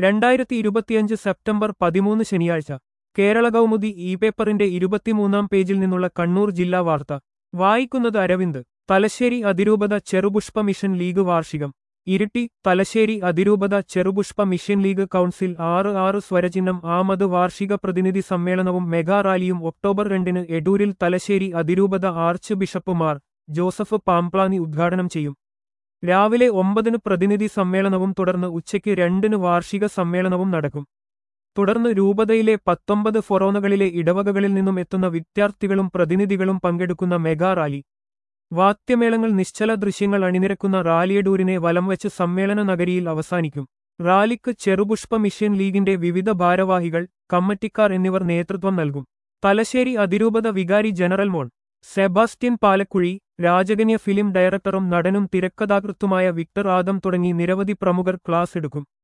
രണ്ടായിരത്തി ഇരുപത്തിയഞ്ച് സെപ്റ്റംബർ പതിമൂന്ന് ശനിയാഴ്ച കേരള കൗമുദി ഇ പേപ്പറിന്റെ ഇരുപത്തിമൂന്നാം പേജിൽ നിന്നുള്ള കണ്ണൂർ ജില്ലാ വാർത്ത വായിക്കുന്നത് അരവിന്ദ് തലശ്ശേരി അതിരൂപത ചെറുപുഷ്പ മിഷൻ ലീഗ് വാർഷികം ഇരിട്ടി തലശ്ശേരി അതിരൂപത ചെറുപുഷ്പ മിഷൻ ലീഗ് കൗൺസിൽ ആറ് ആറ് സ്വരചിഹ്നം ആമത് വാർഷിക പ്രതിനിധി സമ്മേളനവും മെഗാ റാലിയും ഒക്ടോബർ രണ്ടിന് എഡൂരിൽ തലശ്ശേരി അതിരൂപത ആർച്ച് ബിഷപ്പുമാർ ജോസഫ് പാംപ്ലാനി ഉദ്ഘാടനം ചെയ്യും രാവിലെ ഒമ്പതിന് പ്രതിനിധി സമ്മേളനവും തുടർന്ന് ഉച്ചയ്ക്ക് രണ്ടിന് വാർഷിക സമ്മേളനവും നടക്കും തുടർന്ന് രൂപതയിലെ പത്തൊമ്പത് ഫൊറോനകളിലെ ഇടവകകളിൽ നിന്നും എത്തുന്ന വിദ്യാർത്ഥികളും പ്രതിനിധികളും പങ്കെടുക്കുന്ന മെഗാ റാലി വാദ്യമേളങ്ങൾ നിശ്ചല ദൃശ്യങ്ങൾ അണിനിരക്കുന്ന റാലിയഡൂരിനെ വലംവച്ച് സമ്മേളന നഗരിയിൽ അവസാനിക്കും റാലിക്ക് ചെറുപുഷ്പ മിഷൻ ലീഗിന്റെ വിവിധ ഭാരവാഹികൾ കമ്മറ്റിക്കാർ എന്നിവർ നേതൃത്വം നൽകും തലശ്ശേരി അതിരൂപത വികാരി ജനറൽ മോൺ സെബാസ്റ്റ്യൻ പാലക്കുഴി രാജകന്യ ഫിലിം ഡയറക്ടറും നടനും തിരക്കഥാകൃത്തുമായ വിക്ടർ ആദം തുടങ്ങി നിരവധി പ്രമുഖർ ക്ലാസ് എടുക്കും